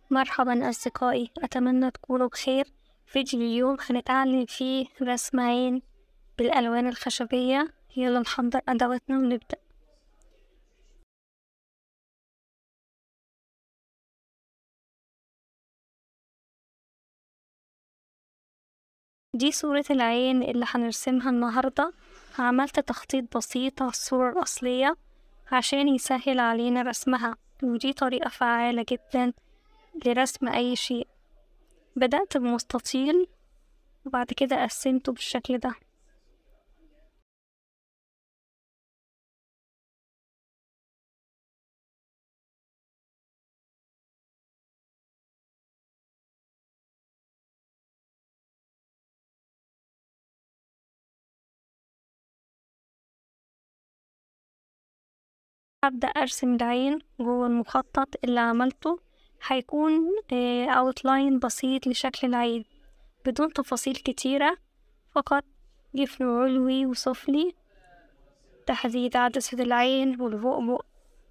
مرحبا أصدقائي أتمنى تكونوا بخير فيديو اليوم هنتعلم فيه رسم عين بالألوان الخشبية يلا نحضر أدواتنا ونبدأ دي صورة العين اللي هنرسمها النهاردة عملت تخطيط بسيط على الصورة الأصلية عشان يسهل علينا رسمها ودي طريقة فعالة جدا لرسم أي شيء بدأت بمستطيل وبعد كده قسمته بالشكل ده هبدأ أرسم العين جوه المخطط اللي عملته هيكون اوتلاين بسيط لشكل العين بدون تفاصيل كتيرة فقط جفن علوي وسفلي تحديد عدسة العين والبؤبؤ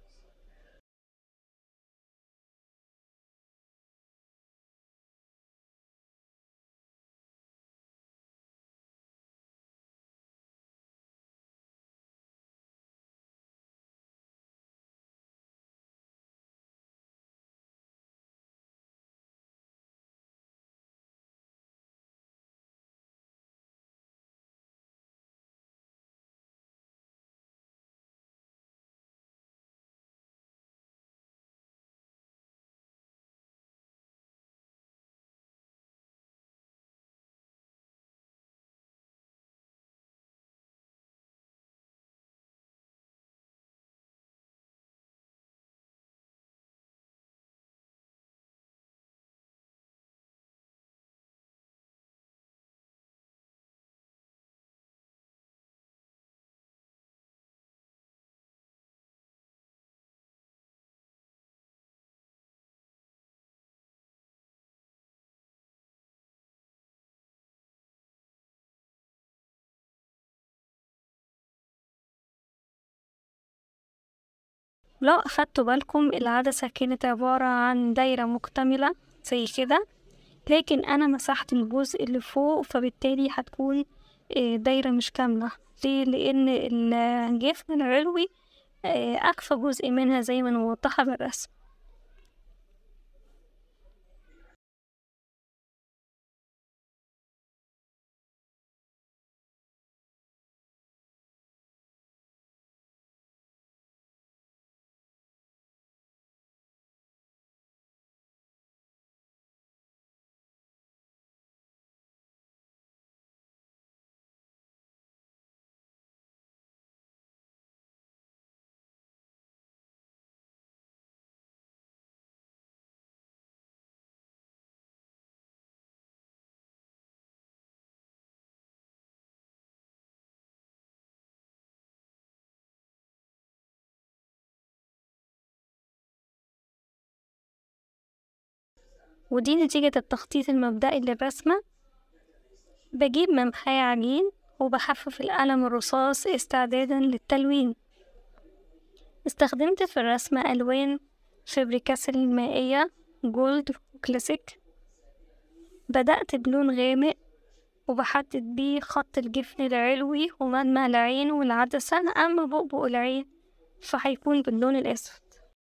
لو أخدتوا بالكم العدسة كانت عبارة عن دايرة مكتملة زي كده لكن أنا مسحت الجزء اللي فوق فبالتالي هتكون دايرة مش كاملة ليه؟ لأن الجفن العلوي أخفى جزء منها زي ما موضحة بالرسم ودي نتيجة التخطيط المبدئي للرسمة بجيب ممحاية عجين وبحفف القلم الرصاص استعدادا للتلوين استخدمت في الرسمة ألوان فابريكاسل المائية جولد وكلاسيك بدأت بلون غامق وبحدد بيه خط الجفن العلوي ومدمع العين والعدسة أما بؤبؤ العين فهيكون باللون الأسود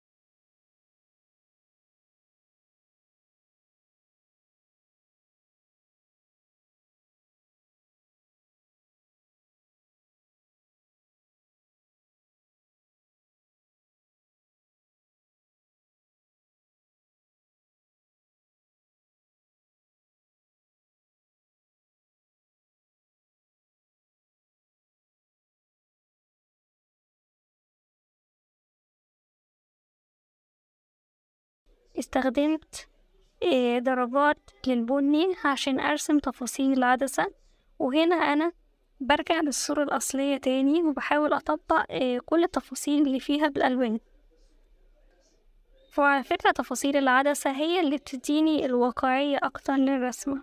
استخدمت درجات للبني عشان أرسم تفاصيل العدسة وهنا أنا برجع للصورة الأصلية تاني وبحاول أطبق كل التفاصيل اللي فيها بالألوان وعلى فكرة تفاصيل العدسة هي اللي بتديني الواقعية أكتر للرسمة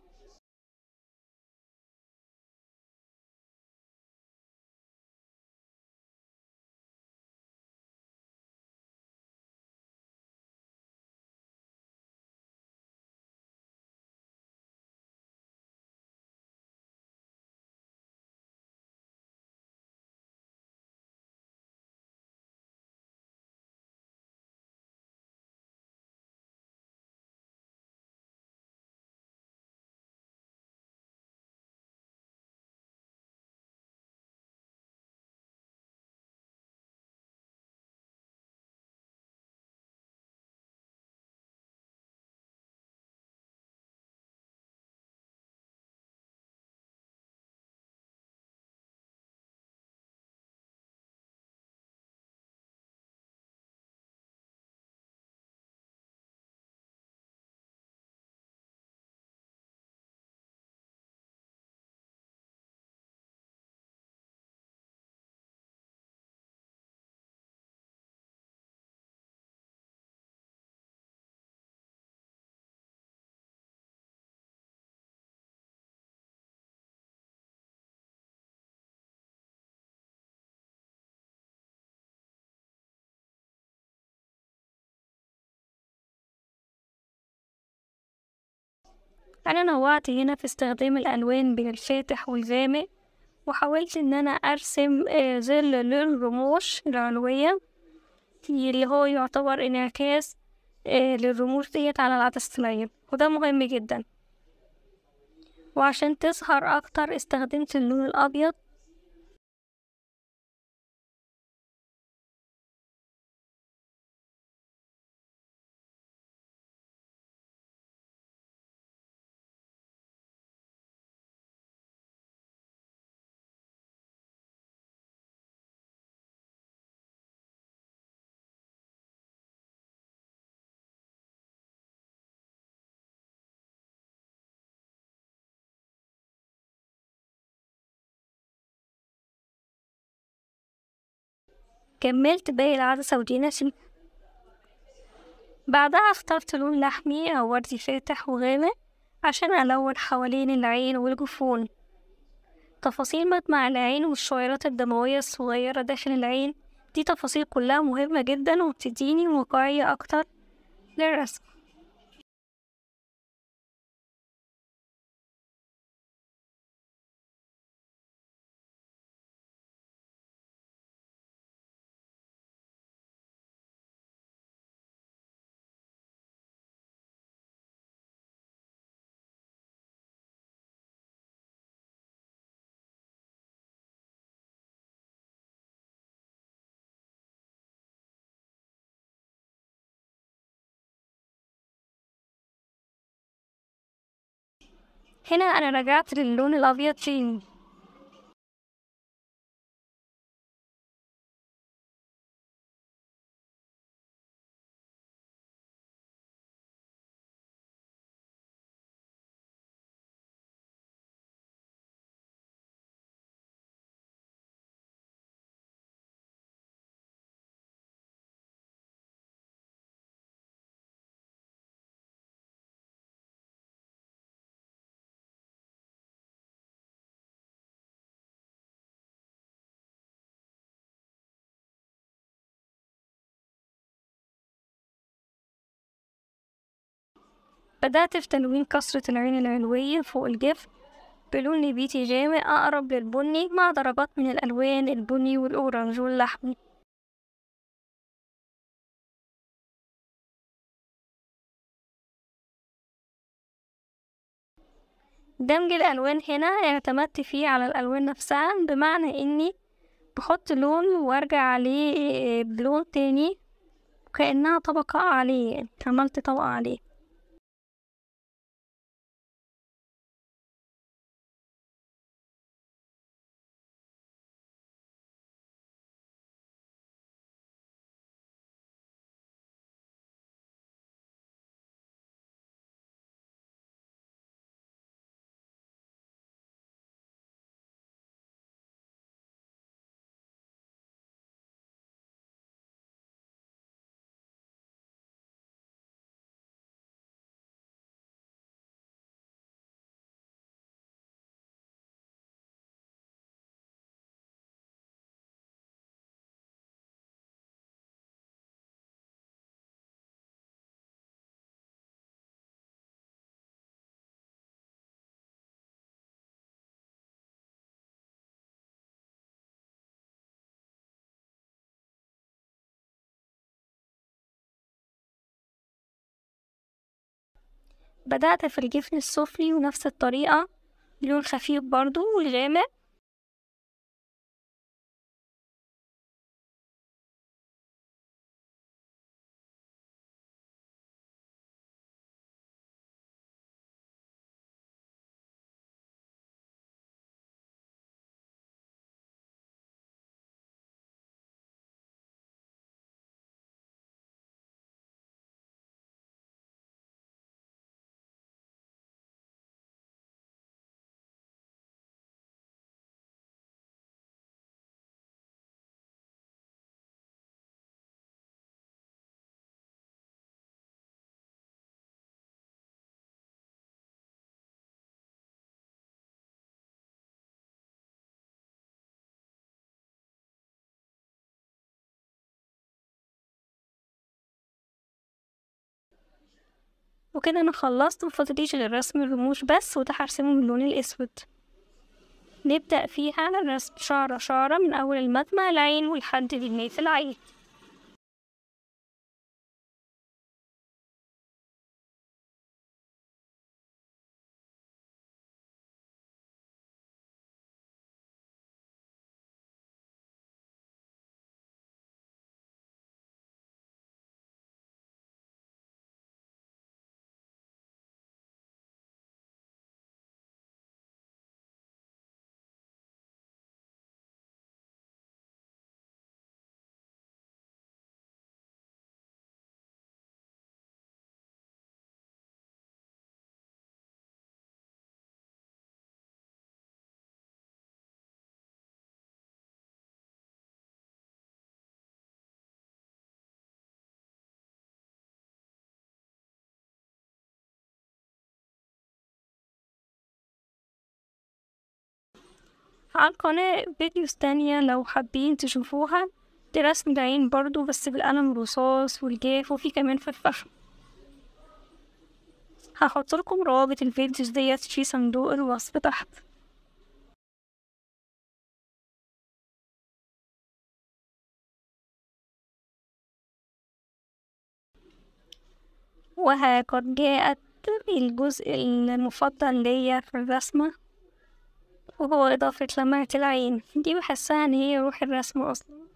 أنا نوعت هنا في استخدام الألوان بين الفاتح والغامق وحاولت إن أنا أرسم آه، ظل للرموش العلوية اللي هو يعتبر انعكاس آه، للرموش ديت على العدسة العين وده مهم جدا وعشان تظهر أكتر استخدمت اللون الأبيض كملت باقي العدسة ودي نسيم بعدها اخترت لون لحمي أو وردي فاتح وغامق عشان ألون حوالين العين والجفون تفاصيل مدمع العين والشعيرات الدموية الصغيرة داخل العين دي تفاصيل كلها مهمة جدا وبتديني واقعية أكتر للرسم هنا أنا رجعت للون الأبيض تاني بدأت في تلوين كسرة العين العلوية فوق الجفن بلون نبيتي غامق أقرب للبني مع درجات من الألوان البني والأورنج واللحمي دمج الألوان هنا اعتمدت فيه على الألوان نفسها بمعنى إني بحط لون وأرجع عليه بلون تاني كأنها طبقة عليه عملت طبقة عليه بدأت في الجفن السفلي ونفس الطريقة لون خفيف برضو والغامق وكده أنا خلصت مفضليش غير رسم الرموش بس وده هرسمه باللون الأسود نبدأ فيها رسم شعرة شعرة من أول المدمع العين ولحد بناية العين على القناة فيديوز تانية لو حابين تشوفوها دي رسم العين برضو بس بالقلم الرصاص والجاف وفي كمان في الفحم هحط لكم روابط الفيديوز ديت في صندوق الوصف تحت وها قد جاءت الجزء المفضل ليا في الرسمة وهو إضافة لمعة العين دي بحسها إن هي روح الرسم أصلا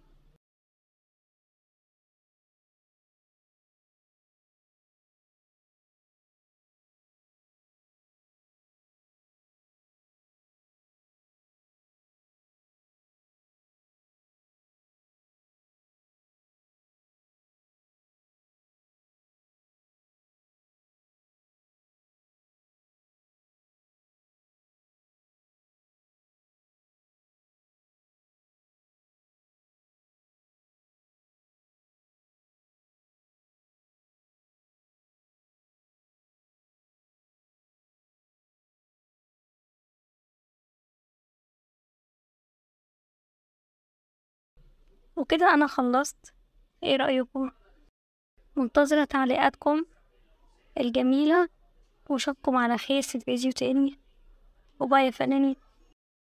وكده أنا خلصت ايه رأيكم منتظرة تعليقاتكم الجميلة وأشوفكم على خير في فيديو تاني وباي يا فنانين